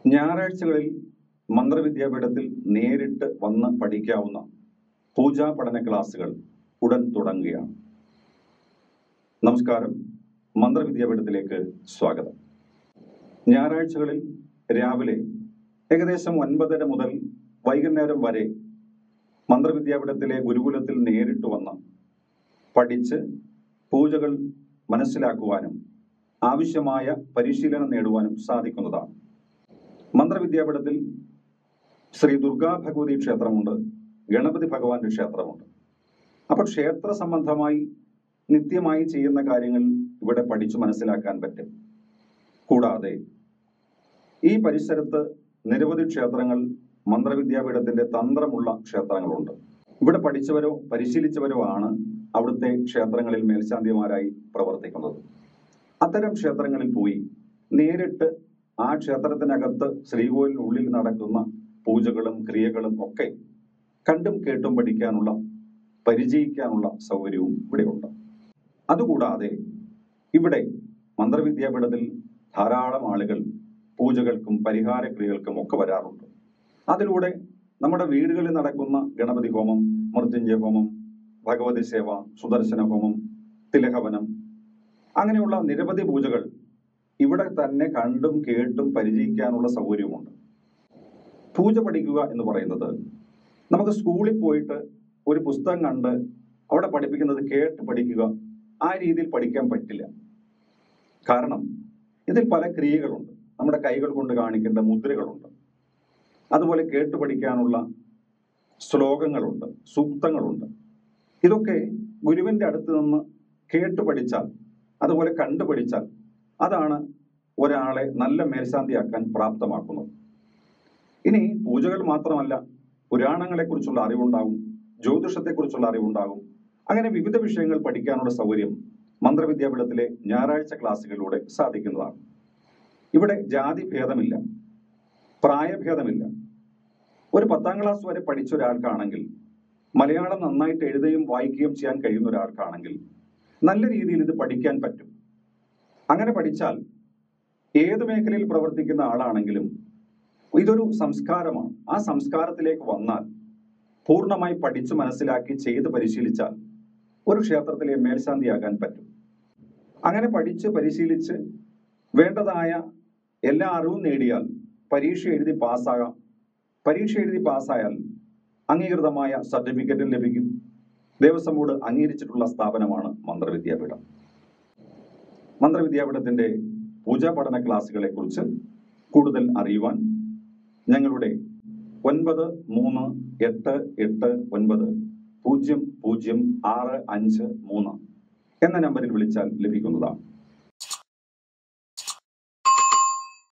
ഞായറാഴ്ചകളിൽ മന്ത്രവിദ്യാപീഠത്തിൽ നേരിട്ട് വന്ന് പഠിക്കാവുന്ന പൂജാ പഠന ക്ലാസുകൾ ഉടൻ തുടങ്ങുകയാണ് നമസ്കാരം മന്ത്രവിദ്യാപീഠത്തിലേക്ക് സ്വാഗതം ഞായറാഴ്ചകളിൽ രാവിലെ ഏകദേശം ഒൻപതര മുതൽ വൈകുന്നേരം വരെ മന്ത്രവിദ്യാപീഠത്തിലെ ഗുരുകുലത്തിൽ നേരിട്ട് വന്ന് പഠിച്ച് പൂജകൾ മനസ്സിലാക്കുവാനും ആവശ്യമായ പരിശീലനം നേടുവാനും സാധിക്കുന്നതാണ് മന്ത്രവിദ്യാപീഠത്തിൽ ശ്രീ ദുർഗാ ഭഗവതി ക്ഷേത്രമുണ്ട് ഗണപതി ഭഗവാന്റെ ക്ഷേത്രമുണ്ട് അപ്പോൾ ക്ഷേത്ര സംബന്ധമായി നിത്യമായി ചെയ്യുന്ന കാര്യങ്ങൾ ഇവിടെ പഠിച്ചു മനസ്സിലാക്കാൻ പറ്റും കൂടാതെ ഈ പരിസരത്ത് നിരവധി ക്ഷേത്രങ്ങൾ മന്ത്രവിദ്യാപീഠത്തിന്റെ തന്ത്രമുള്ള ക്ഷേത്രങ്ങളുണ്ട് ഇവിടെ പഠിച്ചവരോ പരിശീലിച്ചവരോ ആണ് അവിടുത്തെ ക്ഷേത്രങ്ങളിൽ മേൽശാന്തിമാരായി പ്രവർത്തിക്കുന്നത് അത്തരം ക്ഷേത്രങ്ങളിൽ പോയി നേരിട്ട് ആ ക്ഷേത്രത്തിനകത്ത് ശ്രീകോവിലിനുള്ളിൽ നടക്കുന്ന പൂജകളും ക്രിയകളും ഒക്കെ കണ്ടും കേട്ടും പഠിക്കാനുള്ള പരിചയിക്കാനുള്ള സൗകര്യവും ഇവിടെയുണ്ട് അതുകൂടാതെ ഇവിടെ മന്ത്രവിദ്യാപീഠത്തിൽ ധാരാളം ആളുകൾ പൂജകൾക്കും പരിഹാര ക്രിയകൾക്കും ഒക്കെ വരാറുണ്ട് അതിലൂടെ നമ്മുടെ വീടുകളിൽ നടക്കുന്ന ഗണപതി ഹോമം മൃത്യുഞ്ജയ ഹോമം ഭഗവതി സേവ സുദർശന ഹോമം തിലഹവനം അങ്ങനെയുള്ള നിരവധി പൂജകൾ ഇവിടെ തന്നെ കണ്ടും കേട്ടും പരിചയിക്കാനുള്ള സൗകര്യവുമുണ്ട് പൂജ പഠിക്കുക എന്ന് പറയുന്നത് നമുക്ക് സ്കൂളിൽ പോയിട്ട് ഒരു പുസ്തകം കണ്ട് അവിടെ പഠിപ്പിക്കുന്നത് കേട്ട് പഠിക്കുക ആ രീതിയിൽ പഠിക്കാൻ പറ്റില്ല കാരണം ഇതിൽ പല ക്രിയകളുണ്ട് നമ്മുടെ കൈകൾ കൊണ്ട് കാണിക്കേണ്ട മുദ്രകളുണ്ട് അതുപോലെ കേട്ട് പഠിക്കാനുള്ള ശ്ലോകങ്ങളുണ്ട് സൂക്തങ്ങളുണ്ട് ഇതൊക്കെ ഗുരുവിന്റെ അടുത്ത് നിന്ന് കേട്ട് പഠിച്ചാൽ അതുപോലെ കണ്ടു പഠിച്ചാൽ അതാണ് ഒരാളെ നല്ല മേൽശാന്തിയാക്കാൻ പ്രാപ്തമാക്കുന്നത് ഇനി പൂജകൾ മാത്രമല്ല പുരാണങ്ങളെക്കുറിച്ചുള്ള അറിവുണ്ടാകും ജ്യോതിഷത്തെക്കുറിച്ചുള്ള അറിവുണ്ടാകും അങ്ങനെ വിവിധ വിഷയങ്ങൾ പഠിക്കാനുള്ള സൗകര്യം മന്ത്രവിദ്യാപീഠത്തിലെ ഞായറാഴ്ച ക്ലാസ്സുകളിലൂടെ സാധിക്കുന്നതാണ് ഇവിടെ ജാതി ഭേദമില്ല പ്രായഭേദമില്ല ഒരു പത്താം ക്ലാസ് വരെ പഠിച്ച ഒരാൾക്കാണെങ്കിൽ മലയാളം നന്നായിട്ട് എഴുതുകയും വായിക്കുകയും ചെയ്യാൻ കഴിയുന്ന ഒരാൾക്കാണെങ്കിൽ നല്ല രീതിയിൽ ഇത് പഠിക്കാൻ പറ്റും അങ്ങനെ പഠിച്ചാൽ ഏത് മേഖലയിൽ പ്രവർത്തിക്കുന്ന ആളാണെങ്കിലും ഇതൊരു സംസ്കാരമാണ് ആ സംസ്കാരത്തിലേക്ക് വന്നാൽ പൂർണ്ണമായി പഠിച്ചു മനസ്സിലാക്കി ചെയ്ത് പരിശീലിച്ചാൽ ഒരു ക്ഷേത്രത്തിലെ മേൽശാന്തിയാകാൻ പറ്റും അങ്ങനെ പഠിച്ച് പരിശീലിച്ച് വേണ്ടതായ എല്ലാ അറിവും നേടിയാൽ പരീക്ഷ എഴുതി പാസ്സാകാം പരീക്ഷ എഴുതി പാസ്സായാൽ അംഗീകൃതമായ സർട്ടിഫിക്കറ്റും ലഭിക്കും ദേവസ്വം ബോർഡ് അംഗീകരിച്ചിട്ടുള്ള സ്ഥാപനമാണ് മന്ത്രവിദ്യാപീഠം മന്ത്രവിദ്യാപീഠത്തിന്റെ പൂജാ പഠന ക്ലാസ്സുകളെ കുറിച്ച് കൂടുതൽ അറിയുവാൻ ഞങ്ങളുടെ ഒൻപത് മൂന്ന് എട്ട് എട്ട് ഒൻപത് പൂജ്യം പൂജ്യം ആറ് അഞ്ച് മൂന്ന് എന്ന നമ്പറിൽ വിളിച്ചാൽ ലഭിക്കുന്നതാണ്